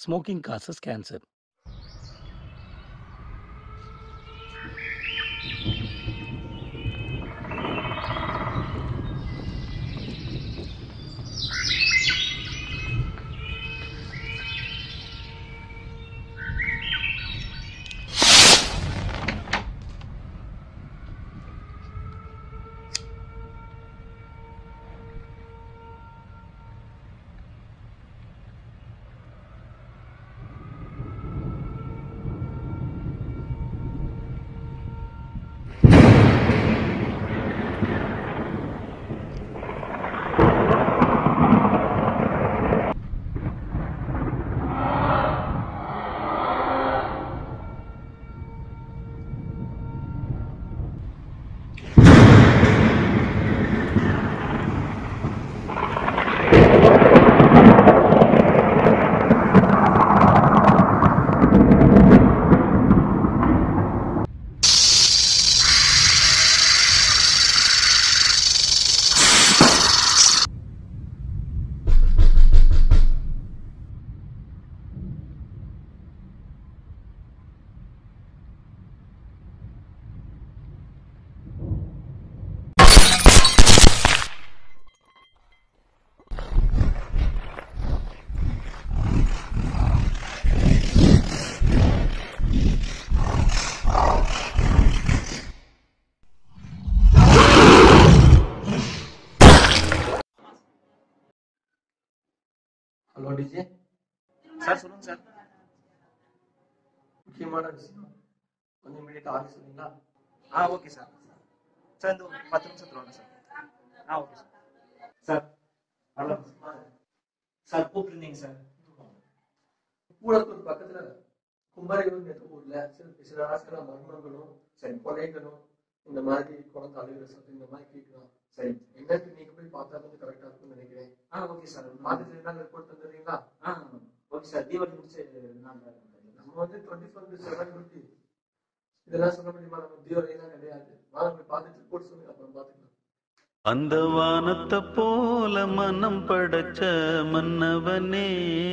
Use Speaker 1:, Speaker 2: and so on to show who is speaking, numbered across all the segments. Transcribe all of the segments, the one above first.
Speaker 1: Smoking causes cancer
Speaker 2: hello DJ
Speaker 3: sir சொல்லுங்க sir
Speaker 2: முக்கியமான விஷயம் கொஞ்சம் இமீடியட்டாக ஆஃபீஸ் வரீங்களா
Speaker 3: ஆ ஓகே சார் சார் இந்த ஒரு பத்து நிமிஷத்துல வாங்க சார் ஆ okay sir sir hello sir கூப்பிட்டுருந்தீங்க சார்
Speaker 2: கூடத்தூர் பக்கத்துல கும்பரையூர் என்ற ஊர்ல சில சில ராசிகள மர்மங்களும் சரி கொலைகளும் இந்த மாதிரி குழந்தை அழுகிற சத்தம் இந்த மாதிரி கேட்கலாம் சரி என்னன்னு நீங்க போய் பார்த்தா கொஞ்சம் கரெக்டா இருக்கும்னு நினைக்கிறேன்
Speaker 3: ஆ ஓகே சார்
Speaker 2: பார்த்துட்டு இருந்தாங்க ரிப்போர்ட் தந்துடுறீங்களா
Speaker 3: ஆ ஓகே சார் தீபாவளி முடிச்சு நான்
Speaker 2: நம்ம வந்து டுவெண்ட்டி ஃபோர் செவன் டியூட்டி இதெல்லாம் சொல்ல முடியுமா நம்ம தீவிரம் கிடையாது வாங்க போய் பார்த்துட்டு ரிப்போர்ட் சொல்லுங்க அப்புறம் பார்த்துக்கலாம்
Speaker 4: அந்த வானத்தை போல மனம் படைச்ச மன்னவனே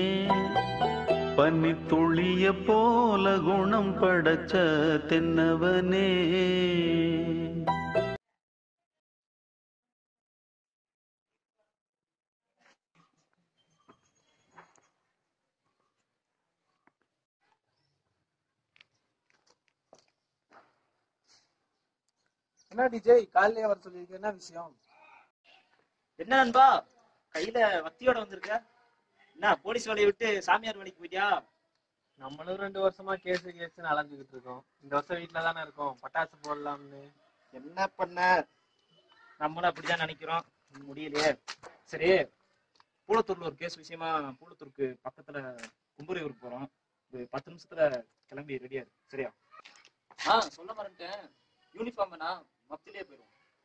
Speaker 4: பனி துளிய போல குணம் படைச்ச தென்னவனே
Speaker 5: என்ன டிஜே காலையிலே வர சொல்லியிருக்க என்ன விஷயம்
Speaker 3: என்ன நண்பா கையில வத்தியோட வந்திருக்க என்ன போலீஸ் வேலையை விட்டு சாமியார் வேலைக்கு போயிட்டியா
Speaker 5: நம்மளும் ரெண்டு வருஷமா கேஸ் கேஸ்னு அலைஞ்சுக்கிட்டு இருக்கோம் இந்த வருஷம் வீட்டுல தானே இருக்கோம் பட்டாசு போடலாம்னு
Speaker 3: என்ன பண்ண நம்மளும் அப்படிதான் நினைக்கிறோம் முடியலையே சரி பூலத்தூர்ல ஒரு கேஸ் விஷயமா பூலத்தூருக்கு பக்கத்துல கும்புரையூருக்கு போறோம் ஒரு பத்து நிமிஷத்துல கிளம்பி ரெடியா இருக்கு சரியா ஆ சொல்ல மறந்துட்டேன் யூனிஃபார்ம் நான் மத்திலே போயிடும்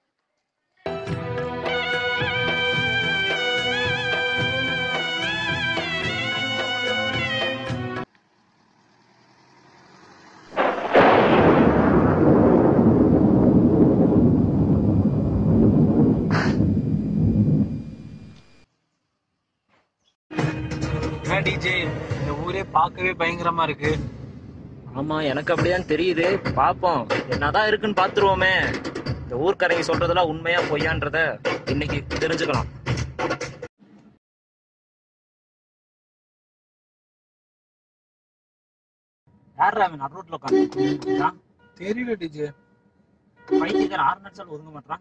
Speaker 5: என்ன டிஜே இந்த ஊரே பார்க்கவே பயங்கரமா இருக்கு
Speaker 3: ஆமா எனக்கு அப்படிதான் தெரியுது பாப்போம் என்னதான் இருக்குன்னு பாத்துருவோமே இந்த ஊர்க்காரங்க சொல்றதெல்லாம் உண்மையா பொய்யான்றத இன்னைக்கு தெரிஞ்சுக்கலாம் யார் அவன் நடு ரோட்ல உட்காந்து
Speaker 5: தெரியல டிஜே
Speaker 3: பைத்தியக்கார ஆறு நிமிஷம் ஒதுங்க மாட்டான்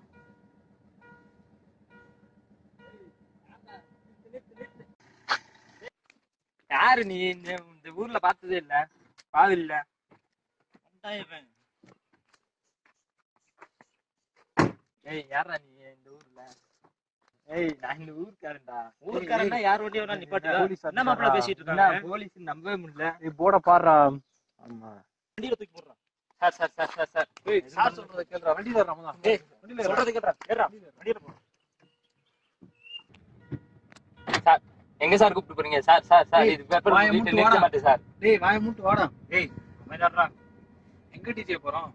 Speaker 5: யாரு நீ இந்த இந்த ஊர்ல பார்த்ததே இல்ல பாது இல்ல ஏய் யாரா நீ இந்த ஊர்ல ஏய் நான் இந்த ஊர்க்காரன்டா
Speaker 3: ஊர்க்காரன்னா யார் வண்டியும் வேணா நிப்பாட்டுடா.
Speaker 5: போலீஸ்
Speaker 3: என்ன மாப்பிள்ளை பேசிட்டு இருக்காங்க?
Speaker 5: போலீஸ் நம்பவே முடியல நீ போட பாடுறா ஆமா
Speaker 3: வண்டியில தூக்கி போடுறான் sir sir sir sir sir
Speaker 5: ஏய் சார் சொல்றத கேளுடா வண்டி தர ரமதான்
Speaker 3: ஏய்,
Speaker 5: வண்டியில
Speaker 3: சொல்றது கேட்றா ஏறா வண்டியில போ
Speaker 6: எங்க சார் கூப்பிட்டு போறீங்க சார் சார் சார்
Speaker 5: ஏய்,
Speaker 6: இது பேப்பர்
Speaker 5: வாயை
Speaker 6: வீட்டுல
Speaker 5: மூட்டு
Speaker 6: நிறுத்த
Speaker 5: வாடா.
Speaker 6: மாட்டேன் சார்
Speaker 5: டேய் வாய மூட்டு வாடா
Speaker 3: ஏய் அமைதியாடுறா
Speaker 5: எங்க டிஜே போறோம்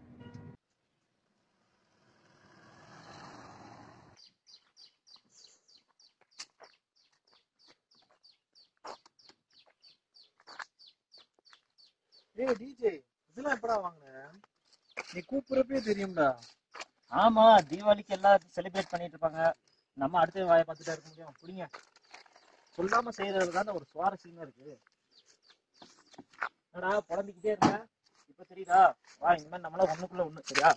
Speaker 5: டேய் டிஜே இதெல்லாம் எப்படா வாங்குன நீ கூப்பிடுறப்பே தெரியும்டா
Speaker 3: ஆமா தீபாவளிக்கு எல்லாம் செலிப்ரேட் பண்ணிட்டு இருப்பாங்க நம்ம அடுத்த வாயை பார்த்துட்டா இருக்க முடியும் புடிங்க சொல்லாம செய்யறதுல தான் ஒரு சுவாரஸ்யமா இருக்கு என்னடா புலம்பிக்கிட்டே இருக்க இப்ப தெரியுதா வா இந்த மாதிரி நம்மள ஒண்ணுக்குள்ள ஒண்ணு சரியா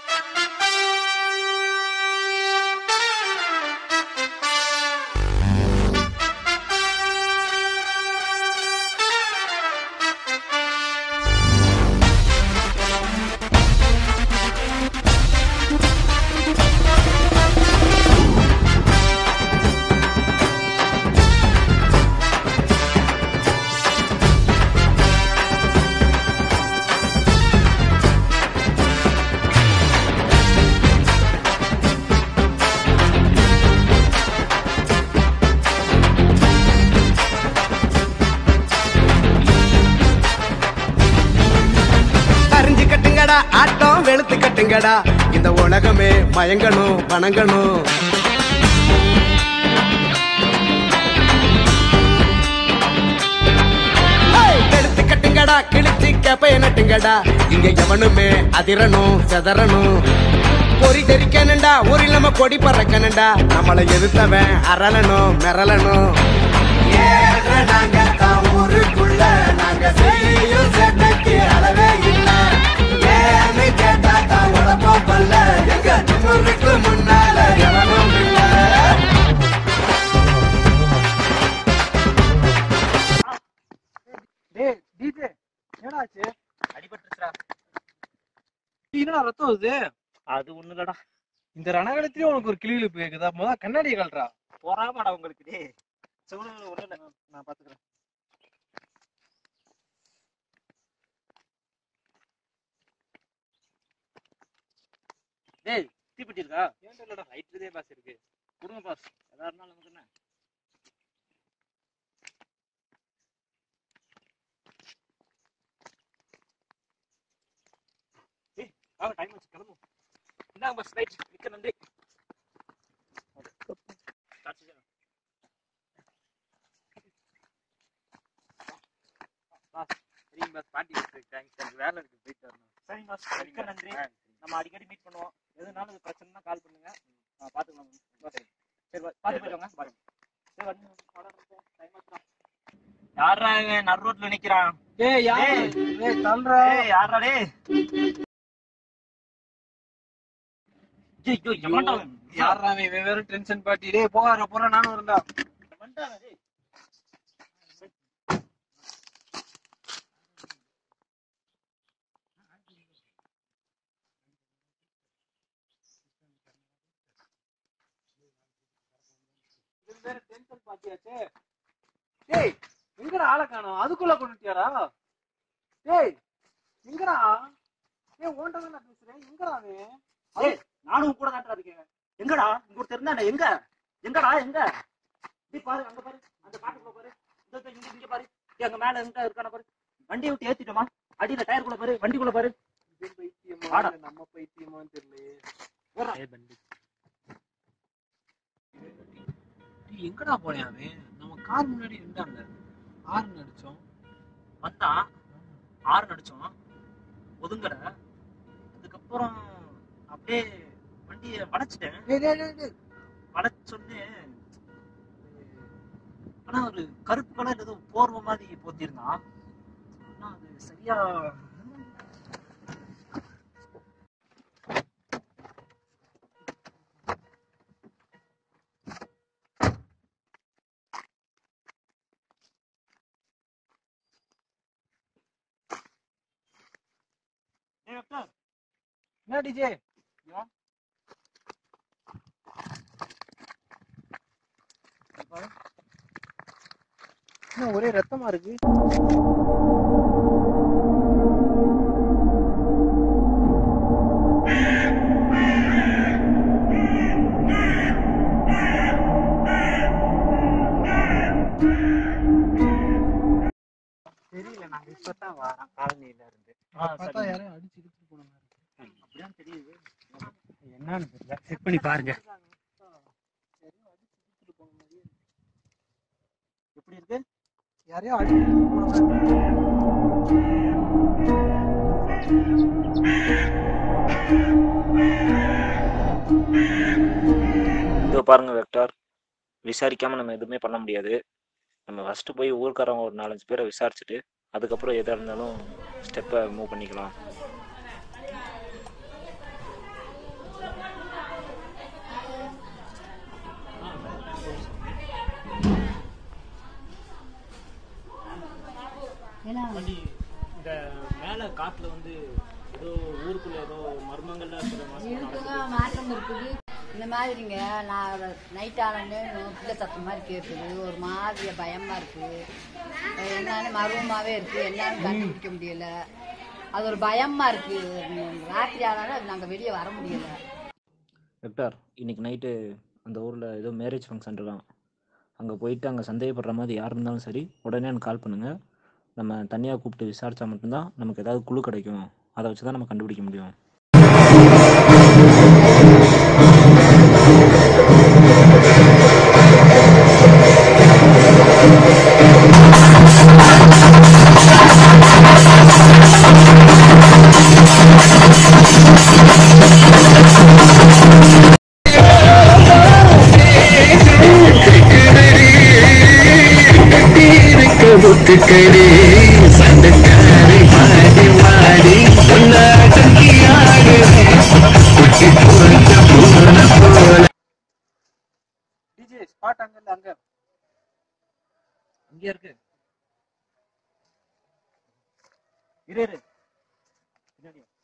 Speaker 1: அறிஞ்சு கட்டுங்கடா ஆட்டம் வெளுத்து கட்டுங்கடா இந்த உலகமே மயங்கணும் வணங்கணும் ஏய், வெளுத்து கட்டுங்கடா கிழிச்சு கேப்பைய நட்டுங்கடா இங்க எவனுமே அதிரணும் செதறணும் பொறி தெரிக்கணுண்டா ஒரு நம்ம கொடி பறக்கணுண்டா நம்மளை எதிர்த்தவன் அரளணும் மிரளணும் ஏற நாங்க தான் ஊருக்குள்ள நாங்க செய்யும் சேட்டைக்கு அளவே இல்ல ஏன்னு கேட்டா தான் உழப்பம் பல்ல எங்க திமுருக்கு முன்னால எவனும் இல்ல
Speaker 5: டேய் டிஜே என்னடா ஆச்சு
Speaker 3: அடிபட்டுருச்சுடா
Speaker 5: டேய், என்னடா ரத்தம் வருது
Speaker 3: அது ஒண்ணு இல்லடா
Speaker 5: இந்த ரணகலத்திலயும் உனக்கு ஒரு கிளி இழுப்பு கேக்குதா முத கண்ணாடியை கழட்டா
Speaker 3: பொறாமடா உங்களுக்கு டே சொல்லு ஒண்ணு இல்ல நான் பாத்துக்கிறேன் டேய் தீப்பெட்டி இருக்கா ஏன் இல்லடா லைட் இதே பாஸ் இருக்கு கொடுங்க பாஸ் எதா இருந்தாலும் நமக்கு என்ன ஏய் வாங்க டைம் ஆச்சு கிளம்பும் இந்தாங்க பாஸ் ரைட் மிக்க நன்றி ஸ்டார்ட் செய்யலாம் பாஸ் சரிங்க பாஸ் பாட்டி தேங்க்ஸ் எனக்கு வேலை இருக்கு போயிட்டு வரணும் சரிங்க பாஸ் மிக்க நன்றி நம்ம அடிக்கடி மீட் பண்ணுவோம் எதுனாலும் இது பிரச்சனைனா கால் பண்ணுங்க ஆ, பாத்துக்கலாம் பாஸ். சரி பா- பாத்து போயிட்டு வாங்க பாருங்க சரி வந்து டைம் ஆச்சுடா யாரா இவன் நடு ரோட்ல நிக்கிறான்
Speaker 5: டேய் யாரு
Speaker 3: டேய்.
Speaker 5: டேய் தள்ளுறா
Speaker 3: ஏய் யாரா டேய் ஐயோ எவன்டா அவன்?
Speaker 5: யாரா அவன் இவன் வேற டென்ஷன் பாட்டி டேய் போகாத போற நானும் வரேன்டா
Speaker 3: எவன்டா டேய்
Speaker 5: இவன் வேற டென்ஷன் பாட்டியாச்சே டேய் எங்கடா ஆளை காணோம் அதுக்குள்ள கொண்டுட்டியாடா டேய் எங்கடா டேய் ஓன்ட்ட தான் நான் பேசுறேன் எங்கடா அவன்
Speaker 3: ஏய் நானும் கூட தாண்டா இருக்கேன் எங்கடா இங்க ஒருத்தர் இருந்தானே எங்க எங்கடா எங்க இப்படி பாரு அங்க பாரு அந்த காட்டுக்குள்ள பாரு இந்த இந்த இங்க இங்க பாரு டேய், அங்க மேல எங்க இருக்கான பாரு வண்டியை விட்டு ஏத்திட்டோமா அடியில டயர் குள்ள பாரு வண்டிக்குள்ள பாரு
Speaker 5: இவன் பைத்தியமா
Speaker 3: வாடா.
Speaker 5: இல்ல நம்ம பைத்தியமான்னு தெரியலையே
Speaker 3: ஓடுறா.
Speaker 5: டேய் எங்கடா போனேன் அவன் நம்ம கார் முன்னாடி இருந்தாங்க ஆறு அடிச்சோம்
Speaker 3: வந்தான் ஆறு நடிச்சோம் ஒதுங்கட அதுக்கப்புறம் அப்படியே வண்டியை வளைச்சிட்டேன்
Speaker 5: டேய் டேய் டேய், டேய்
Speaker 3: வளைச்சொன்னே ஆனா ஒரு கருப்பு கலர் ஏதோ போர்வை மாதிரி போத்திருந்தான் ஆனா அது சரியா ஏய் டாக்டர்
Speaker 5: என்ன டிஜே என்ன ஒரே ரத்தமா இருக்கு தெரியல நாங்க இப்பதான் வரோம் காலனியில இருந்து பார்த்தா யாரையும் அடிச்சு இழுத்துட்டு போன மாதிரி இருக்கு.
Speaker 3: அப்படிதான் தெரியுது
Speaker 5: என்னன்னு தெரியல செக் பண்ணி பாருங்க
Speaker 3: எப்படி இருக்கு
Speaker 5: யாரையோ அடிச்சு இழுத்துட்டு போன மாதிரி இருக்கு.
Speaker 3: இதோ பாருங்க வெக்டார் விசாரிக்காம நம்ம எதுவுமே பண்ண முடியாது நம்ம ஃபர்ஸ்ட் போய் ஊர்க்காரங்க ஒரு நாலஞ்சு பேரை விசாரிச்சுட்டு அதுக்கப்புறம் எதாக இருந்தாலும் ஸ்டெப்பை மூவ் பண்ணிக்கலாம் வண்டி இந்த மேலே காட்டில் வந்து ஏதோ ஊருக்குள்ள ஏதோ மர்மங்கள்லாம் இருக்கிற மாதிரி
Speaker 7: இருக்குங்க மாற்றம் இருக்குது இந்த மாதிரிங்க நான் நைட் ஆனோடனே பிள்ளை சத்தம் மாதிரி கேட்குது ஒரு மாதிரி பயமா இருக்கு அது என்னன்னு மர்வமாவே இருக்கு என்னன்னு கண்டுபிடிக்க முடியல அது ஒரு பயமா இருக்கு ராத்திரி ஆனாலும் அது நாங்கள் வெளியே வர முடியல
Speaker 3: வெக்டார் இன்னைக்கு நைட்டு அந்த ஊரில் ஏதோ மேரேஜ் ஃபங்க்ஷன் இருக்கான் அங்கே போயிட்டு அங்கே சந்தேகப்படுற மாதிரி யார் இருந்தாலும் சரி உடனே எனக்கு கால் பண்ணுங்கள் நம்ம தனியாக கூப்பிட்டு விசாரித்தா மட்டும்தான் நமக்கு ஏதாவது குழு கிடைக்கும் அதை வச்சு தான் நம்ம கண்டுபிடிக்க முடியும்
Speaker 5: டிஜே ஸ்பாட் அங்க இல்ல அங்க
Speaker 3: அங்கேயே இருக்கு இரு இரு பின்னாடி வா.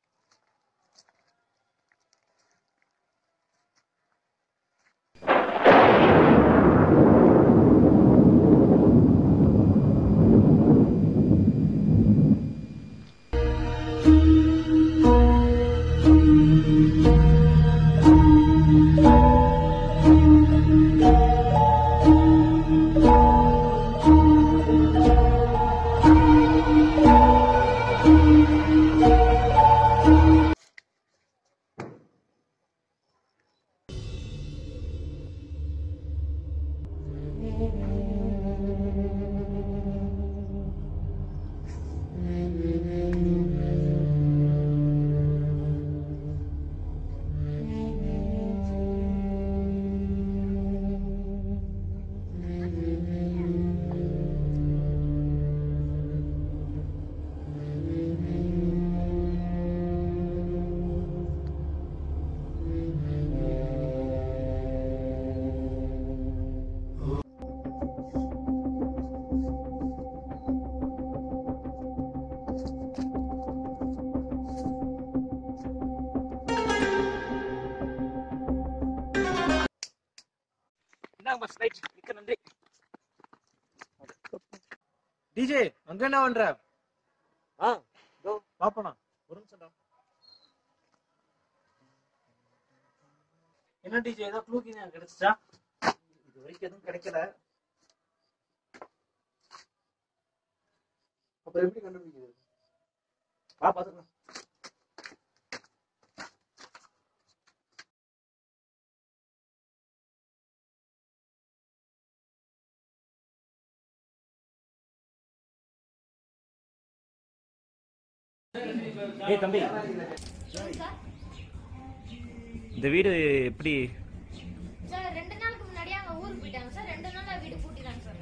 Speaker 3: இந்தாங்க boss, right. மிக்க நன்றி
Speaker 5: டிஜே அங்க என்ன பண்ற
Speaker 3: ஆ இதோ
Speaker 5: பாப்பனா
Speaker 3: ஒரு நிமிஷம்டா
Speaker 5: என்ன டிஜே ஏதோ க்ளூ கீ கிடைச்சிச்சா
Speaker 3: இது வரைக்கும் எதுவும் கிடைக்கல
Speaker 2: அப்புறம் எப்படி கண்டுபிடிக்கிறது
Speaker 3: வா பாத்துக்கலாம் ஏய் தம்பி இந்த வீடு எப்படி
Speaker 8: சார் ரெண்டு நாளுக்கு முன்னாடியே அவங்க ஊருக்கு போயிட்டாங்க சார் ரெண்டு நாள்ல வீடு பூட்டிட்டாங்க சார்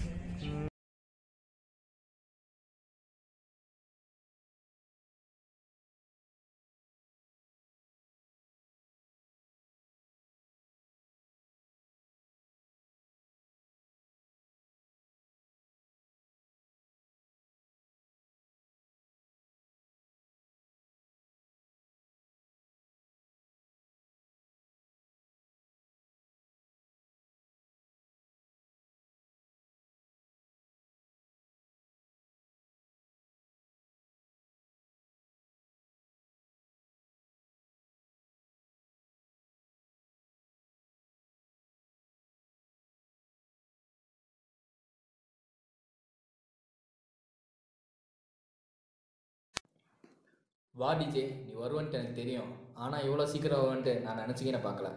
Speaker 9: வா டிஜே நீ வருவன்ட்டு எனக்கு தெரியும் ஆனால் இவ்வளோ சீக்கிரம் வருவன்ட்டு நான் நினச்சிக்கின பார்க்கல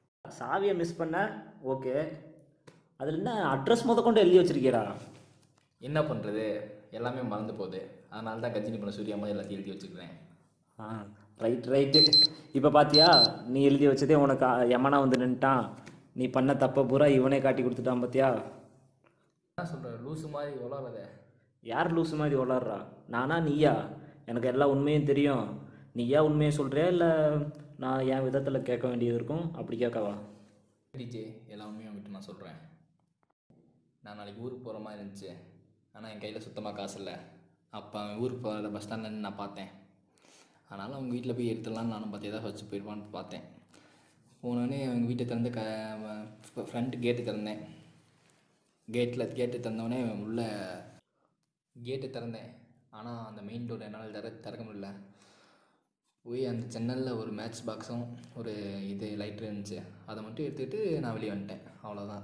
Speaker 3: சாவியை மிஸ் பண்ண ஓகே அதில் என்ன அட்ரஸ் முத கொண்டு எழுதி வச்சிருக்கீரா
Speaker 9: என்ன பண்ணுறது எல்லாமே மறந்து போகுது அதனால தான் கஜினி பண்ண சூர்யா மாதிரி எல்லாத்தையும் எழுதி வச்சுக்கிறேன்
Speaker 3: ஆ ரைட் ரைட்டு இப்போ பாத்தியா நீ எழுதி வச்சதே உனக்கு அ- எமனா வந்து நின்ட்டான் நீ பண்ண தப்பை பூரா இவனே காட்டி கொடுத்துட்டான் பாத்தியா
Speaker 9: என்ன சொல்கிற லூசு மாதிரி உலகாத
Speaker 3: யார் லூசு மாதிரி விளாட்றா நானா நீயா எனக்கு எல்லா உண்மையும் தெரியும் நீயா உண்மையை சொல்கிறியா இல்லை நான் என் விதத்தில் கேட்க வேண்டியது இருக்கும் அப்படி கேட்கவா
Speaker 9: டிஜே எல்லா உண்மையும் விட்டு நான் சொல்கிறேன் நான் நாளைக்கு ஊருக்கு போகிற மாதிரி இருந்துச்சு ஆனால் என் கையில் சுத்தமாக காசு இல்லை அப்போ அவன் ஊருக்கு போகிற பஸ் ஸ்டாண்டில் நான் பார்த்தேன் அதனால் அவங்க வீட்டில் போய் எடுத்துடலான்னு நானும் பார்த்து ஏதாவது வச்சு போயிடுவான்னு பார்த்தேன் போனோடனே அவங்க வீட்டை திறந்து க ஃப்ரண்ட் கேட்டு திறந்தேன் கேட்டில் கேட்டு திறந்தோடனே உள்ள கேட்டு திறந்தேன் ஆனால் அந்த மெயின் டோர் என்னால் திற திறக்க முடியல போய் அந்த ஜன்னலில் ஒரு மேட்ச் பாக்ஸும் ஒரு இது லைட்ரு இருந்துச்சு அதை மட்டும் எடுத்துக்கிட்டு நான் வெளியே வந்துட்டேன் அவ்வளோதான்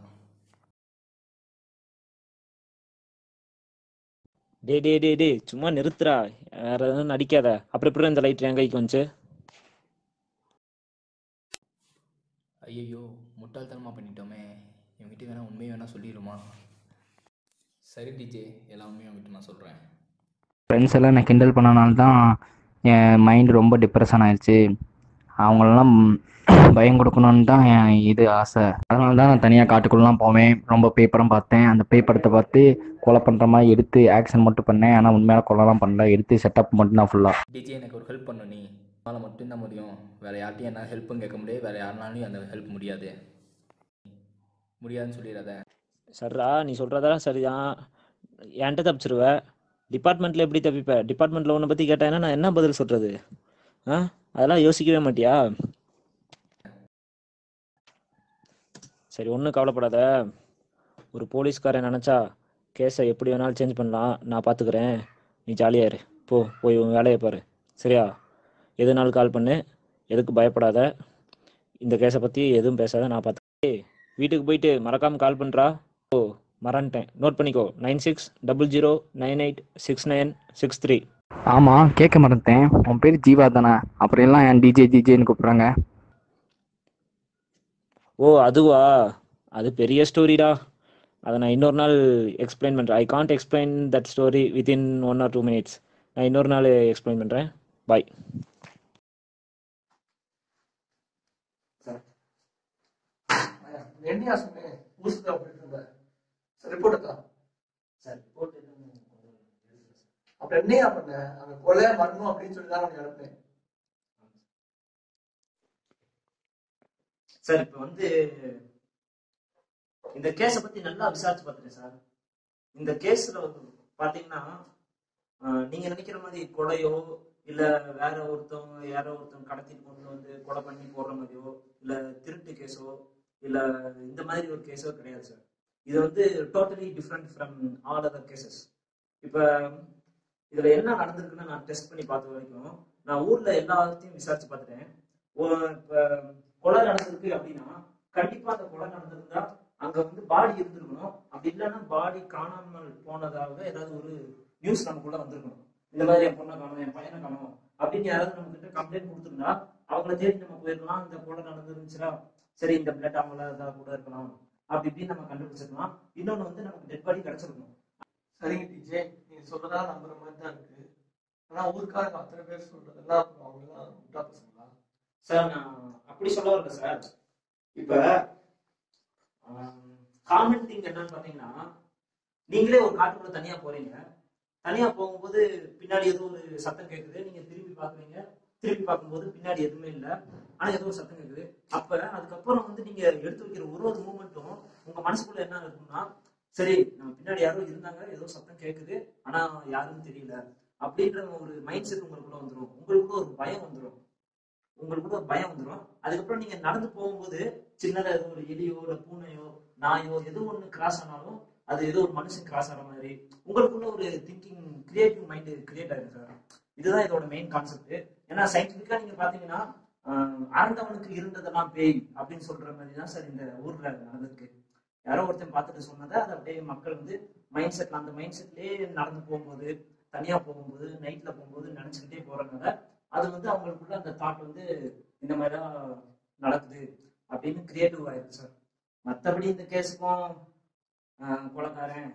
Speaker 3: டே டே டே டே சும்மா நிறுத்துறா வேற எதுவும் நடிக்காத அப்புறம் எப்படி இந்த லைட் என் கைக்கு வந்துச்சு
Speaker 9: ஐயையோ முட்டாள்தனமாக பண்ணிட்டோமே இவங்ககிட்ட வேணால் உண்மையை வேணால் சொல்லிடுமா சரி டிஜே எல்லா உண்மையும் அவங்ககிட்ட நான் சொல்கிறேன்
Speaker 10: ஃப்ரெண்ட்ஸ் எல்லாம் என்னை கிண்டல் பண்ணனால தான் என் மைண்டு ரொம்ப டிப்ரெஷன் ஆயிடுச்சு அவங்களெல்லாம் பயம் கொடுக்கணுன்னு தான் என் இது ஆசை அதனால தான் நான் தனியாக காட்டுக்குள்ளலாம் போவேன் ரொம்ப பேப்பரும் பார்த்தேன் அந்த பேப்பரத்தை பார்த்து கொலை பண்ணுற மாதிரி எடுத்து ஆக்ஷன் மட்டும் பண்ணேன் ஆனால் உண்மையான கொலைலாம் பண்ணல எடுத்து செட்டப் மட்டும் தான் ஃபுல்லாக
Speaker 9: டிஜே எனக்கு ஒரு ஹெல்ப் பண்ணு நீ உன்னால் மட்டும்தான் முடியும் வேறு யார்ட்டையும் என்ன ஹெல்ப்பும் கேட்க முடியாது வேறு யாருனாலையும் அந்த ஹெல்ப் முடியாது முடியாதுன்னு சொல்லிடாத
Speaker 3: சரிடா நீ சொல்கிறதெல்லாம் சரிதான் என்கிட்ட தப்பிச்சிருவ டிபார்ட்மெண்ட்டில் எப்படி தப்பிப்ப டிபார்ட்மெண்ட்டில் உன்னை பற்றி கேட்டேன்னா நான் என்ன பதில் சொல்கிறது ஆ அதெல்லாம் யோசிக்கவே மாட்டியா சரி ஒன்றும் கவலைப்படாத ஒரு போலீஸ்காரன் நினச்சா கேஸை எப்படி வேணாலும் சேஞ்ச் பண்ணலாம் நான் பார்த்துக்கிறேன் நீ ஜாலியாக இரு போ போய் உன் வேலையை பாரு சரியா எதுனாலும் கால் பண்ணு எதுக்கு பயப்படாத இந்த கேஸை பற்றி எதுவும் பேசாத நான் பார்த்துக்கிறேன் வீட்டுக்கு போயிட்டு மறக்காமல் கால் பண்ணுறா ஓ மறந்துட்டேன் நோட் பண்ணிக்கோ nine six double zero nine eight six nine six three
Speaker 10: ஆமாம் கேட்க மறந்துட்டேன் உன் பேர் ஜீவா தானே அப்புறம் எல்லாம் என் டிஜே டிஜேன்னு கூப்பிட்றாங்க
Speaker 3: ஓ அதுவா அது பெரிய ஸ்டோரிடா அதை நான் இன்னொரு நாள் எக்ஸ்பிளைன் பண்ணுறேன் I can't explain that story within one or two minutes நான் இன்னொரு நாள் எக்ஸ்பிளைன் பண்ணுறேன் பாய்
Speaker 2: என்னையா சொன்னேன் ஊசுக்கு அப்படிட்டு இருந்த சரி ரிப்போர்ட் தான்
Speaker 3: சார் ரிப்போர்ட்
Speaker 2: அப்புறம் என்னையா பண்ண அங்க கொலை மரணம் அப்படின்னு சொல்லி தான் உன்னை அனுப்பினேன்
Speaker 3: சார் இப்போ வந்து இந்த கேஸை பத்தி நல்லா விசாரிச்சு பார்த்துட்டேன் சார் இந்த கேஸ்ல வந்து பாத்தீங்கன்னா ஆஹ், நீங்க நினைக்கிற மாதிரி கொலையோ இல்ல வேற ஒருத்தவங்க யாரோ ஒருத்தவங்க கடத்திட்டு கொண்டு வந்து கொலை பண்ணி போடுற மாதிரியோ இல்ல திருட்டு கேஸோ இல்ல இந்த மாதிரி ஒரு கேஸோ கிடையாது சார் இது வந்து totally different from all other cases இப்ப இதுல என்ன நடந்திருக்குன்னு நான் டெஸ்ட் பண்ணி பார்த்த வரைக்கும் நான் ஊர்ல எல்லாத்தையும் விசாரிச்சு பார்த்துட்டேன் ஒ- இப்ப கொலை நடந்திருக்கு அப்படின்னா கண்டிப்பா அந்த கொலை நடந்திருந்தா அங்க வந்து பாடி இருந்திருக்கணும் அப்படி இல்லைன்னா பாடி காணாமல் போனதாக ஏதாவது ஒரு நியூஸ் நமக்குள்ள வந்திருக்கணும் இந்த மாதிரி என் பொண்ணை காணும் என் பையனை காணும் அப்படின்னு யாராவது நம்ம கிட்ட கம்ப்ளைண்ட் கொடுத்துருந்தா அவங்கள தேடி நம்ம போயிருக்கலாம் இந்த கொலை நடந்துருந்துச்சுன்னா சரி இந்த பிளட் அவங்கள ஏதாவது கூட இருக்கலாம் அப்படி இப்படின்னு நம்ம கண்டுபிடிச்சிருக்கலாம் இன்னொன்னு வந்து நமக்கு டெட் பாடி கிடைச்சிருக்கணும்
Speaker 2: சரிங்க டிஜே நீங்க சொல்றதா நம்புற மாதிரி தான் இருக்கு ஆனா ஊருக்காரங்க அத்தனை பேர் சொல்றதெல்லாம் அப்புறம் அவங்க எல்லாம் முட்டா பசங்களா
Speaker 3: சார் நான் அப்படி சொல்ல வரல சார் இப்ப காமன் திங் என்னன்னு பாத்தீங்கன்னா நீங்களே ஒரு காட்டுக்குள்ள தனியா போறீங்க தனியா போகும்போது பின்னாடி ஏதோ ஒரு சத்தம் கேக்குது நீங்க திரும்பி பாக்குறீங்க திரும்பி பார்க்கும்போது பின்னாடி எதுவுமே இல்ல ஆனா ஏதோ ஒரு சத்தம் கேக்குது அப்ப அதுக்கப்புறம் வந்து நீங்க எடுத்து வைக்கிற ஒரு ஒரு மூமெண்ட்டும் உங்க மனசுக்குள்ள என்ன இருக்கும்னா சரி நம்ம பின்னாடி யாரோ இருந்தாங்க ஏதோ சத்தம் கேக்குது ஆனா யாருன்னு தெரியல அப்படின்ற ஒரு மைண்ட் செட் உங்களுக்குள்ள வந்துடும் உங்களுக்குள்ள ஒரு பயம் வந்துடும் உங்களுக்குள்ள ஒரு பயம் வந்துடும் அதுக்கப்புறம் நீங்க நடந்து போகும்போது சின்னதா ஏதோ ஒரு எலியோ இல்ல பூனையோ நாயோ ஏதோ ஒண்ணு கிராஸ் ஆனாலும் அது ஏதோ ஒரு மனுஷன் கிராஸ் ஆன மாதிரி உங்களுக்குள்ள ஒரு திங்கிங் கிரியேட்டிவ் மைண்ட் கிரியேட் ஆயிருக்கு சார் இதுதான் இதோட மெயின் கான்செப்ட் ஏன்னா சயின்டிபிக்கா நீங்க பாத்தீங்கன்னா ஆஹ், ஆண்டவனுக்கு இருந்ததெல்லாம் பேய் அப்படின்னு சொல்ற மாதிரி தான் சார் இந்த ஊர்ல நடந்திருக்கு யாரோ ஒருத்தன் பார்த்துட்டு சொன்னதை அதை அப்படியே மக்கள் வந்து மைண்ட் செட்ல அந்த மைண்ட் செட்லயே நடந்து போகும்போது தனியா போகும்போது நைட்ல போகும்போது நினைச்சுக்கிட்டே போறதுனால அது வந்து அவங்களுக்குள்ள அந்த தாட் வந்து இந்த மாதிரிலாம் நடக்குது அப்படின்னு கிரியேட்டிவ் ஆயிருக்கு சார் மற்றபடி இந்த கேஸுக்கும் கொலைக்காரன்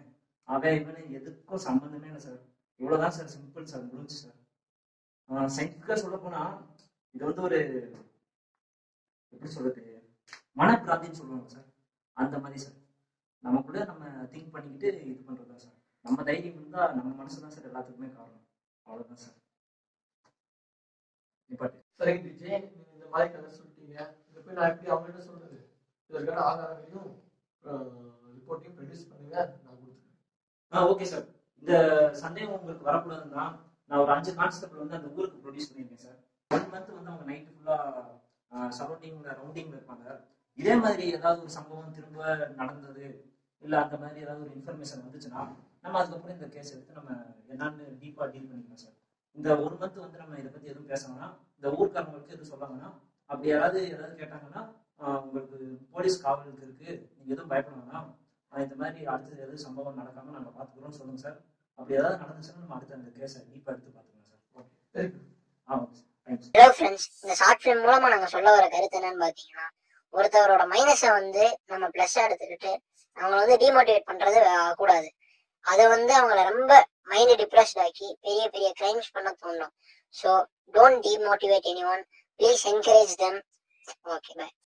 Speaker 3: அவன் இவனு எதுக்கும் சம்மந்தமே இல்லை சார் இவ்வளவுதான் சார் சிம்பிள் சார் முடிஞ்சு சார் சயின்டிஃபிக்கா சொல்ல போனா இது வந்து ஒரு எப்படி சொல்றது மனப்பிராந்தின்னு சொல்லுவாங்க சார் அந்த மாதிரி சார் நமக்குள்ள நம்ம திங்க் பண்ணிக்கிட்டு இது பண்றது தான் சார் நம்ம தைரியம் இருந்தா நம்ம மனசு தான் சார் எல்லாத்துக்குமே காரணம் அவ்வளவுதான் சார் நிப்பாட்டு
Speaker 2: சரிங்க விஜய் நீங்க இந்த மாதிரி கதை சொல்லிட்டீங்க இதை போய் நான் எப்படி அவங்ககிட்ட சொல்றது இதற்கான ஆதாரங்களையும் ரிப்போர்ட்டையும் ப்ரொடியூஸ் பண்ணுங்க நான் கொடுத்துருக்கேன்
Speaker 3: ஆ ஓகே சார் இந்த சந்தேகம் உங்களுக்கு வரக்கூடாதுன்னா நான் ஒரு அஞ்சு கான்ஸ்டபிள் வந்து அந்த ஊருக்கு ப்ரொடியூஸ் பண்ணியிருக்கேன் சார் ஒன் மந்த் வந்து அவங்க நைட்டு ஃபுல்லாக சரௌண்டிங்ல ரவுண்டிங்ல இருப்பாங்க இதே மாதிரி ஏதாவது ஒரு சம்பவம் திரும்ப நடந்தது இல்லை அந்த மாதிரி ஏதாவது ஒரு இன்ஃபர்மேஷன் வந்துச்சுன்னா நம்ம அதுக்கப்புறம் இந்த கேஸ் எடுத்து நம்ம என்னன்னு டீப்பாக டீல் பண்ணிக்கலாம் சார் இந்த ஒரு மந்த் வந்து நம்ம இதை பற்றி எதுவும் பேசணும்னா இந்த ஊர்க்காரங்களுக்கு எதுவும் சொல்லாங்கன்னா அப்படி யாராவது ஏதாவது கேட்டாங்கன்னா ஆஹ் உங்களுக்கு போலீஸ் காவல் இருக்கு நீங்க எதுவும் பயப்பட வேணாம் ஆஹ் இந்த மாதிரி அடுத்தது எதுவும் சம்பவம் நடக்காம நாங்க பாத்துக்கிறோம் சொல்லுங்க சார் அப்படி ஏதாவது நடந்துச்சுன்னா நம்ம அடுத்த அந்த கேஸை டீப்பா எடுத்து பாத்துக்கலாம் சார் ஓகே ஆ ஓகே தேங்க்ஸ்
Speaker 11: ஹலோ ஃப்ரெண்ட்ஸ் இந்த ஷார்ட் ஃபிலிம் மூலமா நாங்க சொல்ல வர கருத்து என்னன்னு பாத்தீங்கன்னா ஒருத்தவரோட மைனஸை வந்து நம்ம பிளஸ்ஸா எடுத்துக்கிட்டு அவங்கள வந்து டிமோட்டிவேட் பண்றது அஹ், கூடாது அது வந்து அவங்கள ரொம்ப மைண்ட் டிப்ரெஸ்ட் ஆக்கி பெரிய பெரிய கிரைம்ஸ் பண்ண தோணும் so don't demotivate any one please encourage them okay by